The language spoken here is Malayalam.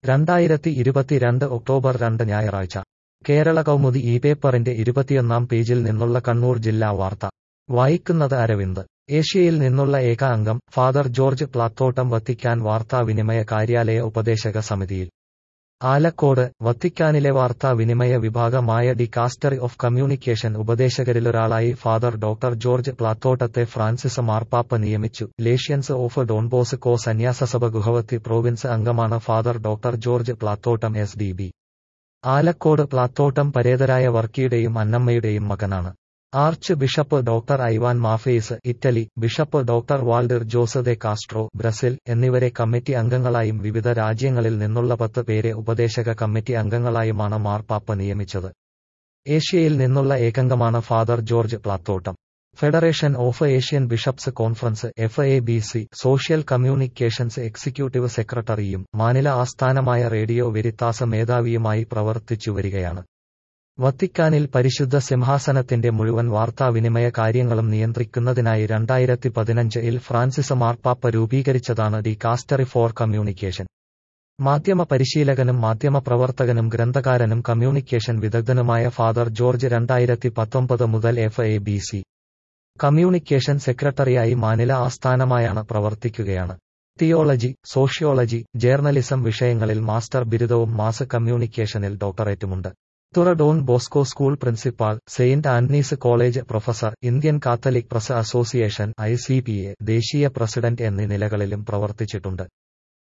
രണ്ടായിരത്തി ഇരുപത്തിരണ്ട് ഒക്ടോബർ രണ്ട് ഞായറാഴ്ച കേരള കൗമുദി ഈ പേപ്പറിന്റെ ഇരുപത്തിയൊന്നാം പേജിൽ നിന്നുള്ള കണ്ണൂർ ജില്ലാ വാർത്ത വായിക്കുന്നത് അരവിന്ദ് ഏഷ്യയിൽ നിന്നുള്ള ഏക അംഗം ഫാദർ ജോർജ് പ്ലാത്തോട്ടം വത്തിക്കാൻ വാർത്താവിനിമയ കാര്യാലയ ഉപദേശക സമിതിയിൽ ആലക്കോട് വത്തിക്കാനിലെ വാർത്താവിനിമയ വിഭാഗമായ ഡി കാസ്റ്ററി ഓഫ് കമ്മ്യൂണിക്കേഷൻ ഉപദേശകരിലൊരാളായി ഫാദർ ഡോക്ടർ ജോർജ് പ്ലാത്തോട്ടത്തെ ഫ്രാൻസിസ് മാർപ്പാപ്പ നിയമിച്ചു ലേഷ്യൻസ് ഓഫ് ഡോൺബോസ്കോ സന്യാസസഭ ഗുഹവത്തി പ്രോവിൻസ് അംഗമാണ് father doctor George Plathottam S D B Alakode Plathottam പരേതരായ വർക്കിയുടെയും അന്നമ്മയുടെയും മകനാണ് archbishop doctor Ivan Maffeis Italy bishop doctor Walder Jose de Castro Brazil എന്നിവരെ കമ്മിറ്റി അംഗങ്ങളായും വിവിധ രാജ്യങ്ങളിൽ നിന്നുള്ള പത്ത് പേരെ ഉപദേശക കമ്മിറ്റി അംഗങ്ങളായുമാണ് മാർപ്പാപ്പ നിയമിച്ചത് ഏഷ്യയിൽ നിന്നുള്ള ഏകംഗമാണ് father George Plathottam federation of Asian bishops conference F A B C social communications executive സെക്രട്ടറിയും മാനില ആസ്ഥാനമായ റേഡിയോ വെരിത്താസ മേധാവിയുമായി പ്രവർത്തിച്ചു വരികയാണ് വത്തിക്കാനിൽ പരിശുദ്ധ സിംഹാസനത്തിന്റെ മുഴുവൻ വാർത്താവിനിമയ കാര്യങ്ങളും നിയന്ത്രിക്കുന്നതിനായി രണ്ടായിരത്തി പതിനഞ്ചിൽ ഫ്രാൻസിസ് മാർപ്പാപ്പ രൂപീകരിച്ചതാണ് ഡി കാസ്റ്ററി ഫോർ കമ്മ്യൂണിക്കേഷൻ മാധ്യമ പരിശീലകനും മാധ്യമപ്രവർത്തകനും ഗ്രന്ഥകാരനും കമ്മ്യൂണിക്കേഷൻ വിദഗ്ധനുമായ ഫാദർ ജോർജ് രണ്ടായിരത്തി പത്തൊമ്പത് മുതൽ F A B C communication സെക്രട്ടറിയായി മാനില ആസ്ഥാനമായാണ് പ്രവർത്തിക്കുകയാണ് തിയോളജി സോഷ്യോളജി ജേർണലിസം വിഷയങ്ങളിൽ മാസ്റ്റർ ബിരുദവും മാസ് കമ്മ്യൂണിക്കേഷനിൽ ഡോക്ടറേറ്റുമുണ്ട് Tura Don Bosco school principal saint Antony's college professor Indian Catholic press association I ദേശീയ പ്രസിഡന്റ് എന്നീ നിലകളിലും പ്രവർത്തിച്ചിട്ടുണ്ട്